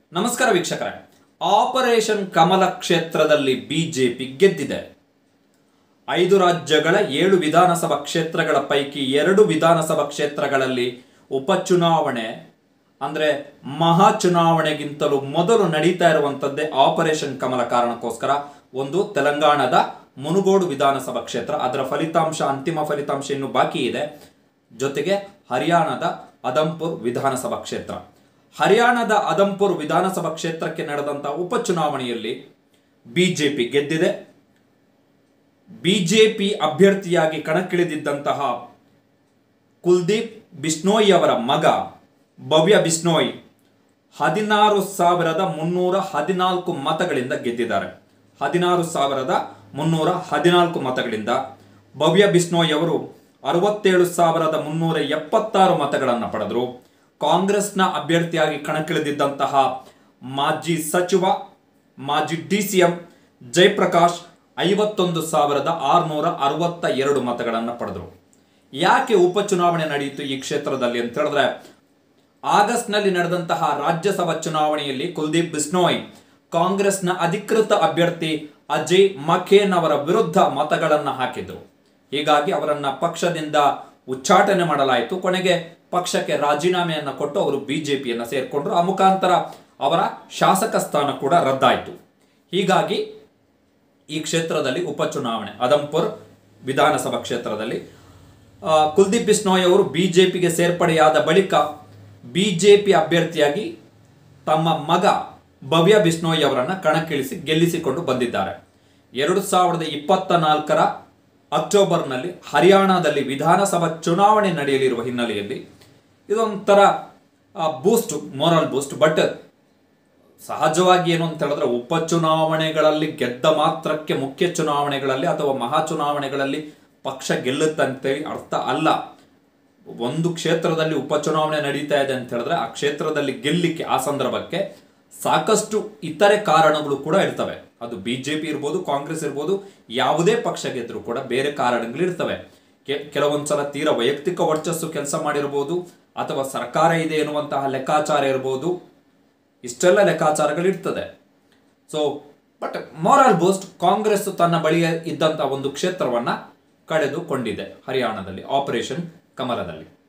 ನಮಸ್ಕಾರ ವೀಕ್ಷಕರೇ ಆಪರೇಷನ್ ಕಮಲ ಕ್ಷೇತ್ರದಲ್ಲಿ ಬಿಜೆಪಿ ಗೆದ್ದಿದೆ ಐದು ರಾಜ್ಯಗಳ ಏಳು ವಿಧಾನಸಭಾ ಕ್ಷೇತ್ರಗಳ ಪೈಕಿ ಎರಡು ವಿಧಾನಸಭಾ ಕ್ಷೇತ್ರಗಳಲ್ಲಿ ಉಪಚುನಾವಣೆ ಅಂದ್ರೆ ಮಹಾ ಚುನಾವಣೆಗಿಂತಲೂ ಮೊದಲು ನಡೀತಾ ಇರುವಂತದ್ದೇ ಆಪರೇಷನ್ ಕಮಲ ಕಾರಣಕ್ಕೋಸ್ಕರ ಒಂದು ತೆಲಂಗಾಣದ ಮುನುಗೋಡು ವಿಧಾನಸಭಾ ಕ್ಷೇತ್ರ ಅದರ ಫಲಿತಾಂಶ ಅಂತಿಮ ಫಲಿತಾಂಶ ಇನ್ನು ಬಾಕಿ ಇದೆ ಜೊತೆಗೆ ಹರಿಯಾಣದ ಅದಂಪುರ್ ವಿಧಾನಸಭಾ ಕ್ಷೇತ್ರ ಹರಿಯಾಣದ ಅದಂಪುರ್ ವಿಧಾನಸಭಾ ಕ್ಷೇತ್ರಕ್ಕೆ ನಡೆದಂತಹ ಉಪಚುನಾವಣೆಯಲ್ಲಿ ಬಿಜೆಪಿ ಗೆದ್ದಿದೆ ಬಿಜೆಪಿ ಅಭ್ಯರ್ಥಿಯಾಗಿ ಕಣಕ್ಕಿಳಿದಿದ್ದಂತಹ ಕುಲ್ದೀಪ್ ಬಿಷ್ಣೋಯ್ ಅವರ ಮಗ ಭವ್ಯ ಬಿಷ್ಣೋಯ್ ಹದಿನಾರು ಸಾವಿರದ ಮುನ್ನೂರ ಹದಿನಾಲ್ಕು ಮತಗಳಿಂದ ಗೆದ್ದಿದ್ದಾರೆ ಹದಿನಾರು ಸಾವಿರದ ಮುನ್ನೂರ ಹದಿನಾಲ್ಕು ಮತಗಳಿಂದ ಭವ್ಯ ಬಿಷ್ಣೋಯ್ ಅವರು ಅರವತ್ತೇಳು ಸಾವಿರದ ಮುನ್ನೂರ ಎಪ್ಪತ್ತಾರು ಮತಗಳನ್ನು ಪಡೆದರು ಕಾಂಗ್ರೆಸ್ನ ಅಭ್ಯರ್ಥಿಯಾಗಿ ಕಣಕ್ಕಿಳಿದಿದ್ದಂತಹ ಮಾಜಿ ಸಚಿವ ಮಾಜಿ ಡಿ ಸಿ ಎಂ ಜಯಪ್ರಕಾಶ್ ಐವತ್ತೊಂದು ಸಾವಿರದ ಆರುನೂರ ಅರವತ್ತ ಎರಡು ಮತಗಳನ್ನು ಪಡೆದರು ಯಾಕೆ ಉಪಚುನಾವಣೆ ನಡೆಯಿತು ಈ ಕ್ಷೇತ್ರದಲ್ಲಿ ಅಂತ ಹೇಳಿದ್ರೆ ಆಗಸ್ಟ್ನಲ್ಲಿ ನಡೆದಂತಹ ರಾಜ್ಯಸಭಾ ಚುನಾವಣೆಯಲ್ಲಿ ಕುಲ್ದೀಪ್ ಬಿಸ್ನೋಯ್ ಕಾಂಗ್ರೆಸ್ನ ಅಧಿಕೃತ ಅಭ್ಯರ್ಥಿ ಅಜಯ್ ಮಖೇನ್ ಅವರ ವಿರುದ್ಧ ಮತಗಳನ್ನು ಹಾಕಿದ್ರು ಹೀಗಾಗಿ ಅವರನ್ನ ಪಕ್ಷದಿಂದ ಉಚ್ಚಾಟನೆ ಮಾಡಲಾಯಿತು ಕೊನೆಗೆ ಪಕ್ಷಕ್ಕೆ ರಾಜೀನಾಮೆಯನ್ನು ಕೊಟ್ಟು ಅವರು ಬಿಜೆಪಿಯನ್ನು ಸೇರ್ಕೊಂಡ್ರು ಆ ಮುಖಾಂತರ ಅವರ ಶಾಸಕ ಸ್ಥಾನ ಕೂಡ ರದ್ದಾಯಿತು ಹೀಗಾಗಿ ಈ ಕ್ಷೇತ್ರದಲ್ಲಿ ಉಪಚುನಾವಣೆ ಅದಂಪುರ್ ವಿಧಾನಸಭಾ ಕ್ಷೇತ್ರದಲ್ಲಿ ಆ, ಕುಲ್ದೀಪ್ ಬಿಸ್ನೋಯ್ ಅವರು ಬಿಜೆಪಿಗೆ ಸೇರ್ಪಡೆಯಾದ ಬಳಿಕ ಬಿಜೆಪಿ ಅಭ್ಯರ್ಥಿಯಾಗಿ ತಮ್ಮ ಮಗ ಭವ್ಯ ಬಿಸ್ನೋಯ್ ಅವರನ್ನ ಕಣಕ್ಕಿಳಿಸಿ ಗೆಲ್ಲಿಸಿಕೊಂಡು ಬಂದಿದ್ದಾರೆ ಎರಡು ಸಾವಿರದ ಇಪ್ಪತ್ತ ನಾಲ್ಕರ ಅಕ್ಟೋಬರ್ನಲ್ಲಿ ಹರಿಯಾಣದಲ್ಲಿ ವಿಧಾನಸಭಾ ಚುನಾವಣೆ ನಡೆಯಲಿರುವ ಹಿನ್ನೆಲೆಯಲ್ಲಿ ಇದೊಂಥರ ಬೂಸ್ಟ್ ಮೋರಲ್ ಬೂಸ್ಟ್ ಬಟ್ ಸಹಜವಾಗಿ ಏನು ಅಂತ ಹೇಳಿದ್ರೆ ಉಪಚುನಾವಣೆಗಳಲ್ಲಿ ಗೆದ್ದ ಮಾತ್ರಕ್ಕೆ ಮುಖ್ಯ ಚುನಾವಣೆಗಳಲ್ಲಿ ಅಥವಾ ಮಹಾ ಚುನಾವಣೆಗಳಲ್ಲಿ ಪಕ್ಷ ಗೆಲ್ಲುತ್ತಂತೇಳಿ ಅರ್ಥ ಅಲ್ಲ ಒಂದು ಕ್ಷೇತ್ರದಲ್ಲಿ ಉಪಚುನಾವಣೆ ನಡೀತಾ ಇದೆ ಅಂತ ಹೇಳಿದ್ರೆ ಆ ಕ್ಷೇತ್ರದಲ್ಲಿ ಗೆಲ್ಲಿಕ್ಕೆ ಆ ಸಂದರ್ಭಕ್ಕೆ ಸಾಕಷ್ಟು ಇತರೆ ಕಾರಣಗಳು ಕೂಡ ಇರ್ತವೆ ಅದು ಬಿಜೆಪಿ ಇರ್ಬೋದು ಕಾಂಗ್ರೆಸ್ ಇರ್ಬೋದು ಯಾವುದೇ ಪಕ್ಷ ಗೆದ್ರೂ ಕೂಡ ಬೇರೆ ಕಾರಣಗಳು ಇರ್ತವೆ ಕೆ- ಕೆಲವೊಂದ್ಸಲ ತೀರಾ ವೈಯಕ್ತಿಕ ವರ್ಚಸ್ಸು ಕೆಲಸ ಮಾಡಿರ್ಬೋದು ಅಥವಾ ಸರ್ಕಾರ ಇದೆ ಎನ್ನುವಂತಹ ಲೆಕ್ಕಾಚಾರ ಇರ್ಬೋದು ಇಷ್ಟೆಲ್ಲ ಲೆಕ್ಕಾಚಾರಗಳು ಇರ್ತದೆ so but moral boost Congress ತನ್ನ ಬಳಿ ಇದ್ದಂತಹ ಒಂದು ಕ್ಷೇತ್ರವನ್ನ ಕಳೆದುಕೊಂಡಿದೆ ಹರಿಯಾಣದಲ್ಲಿ ಆಪರೇಷನ್ ಕಮಲದಲ್ಲಿ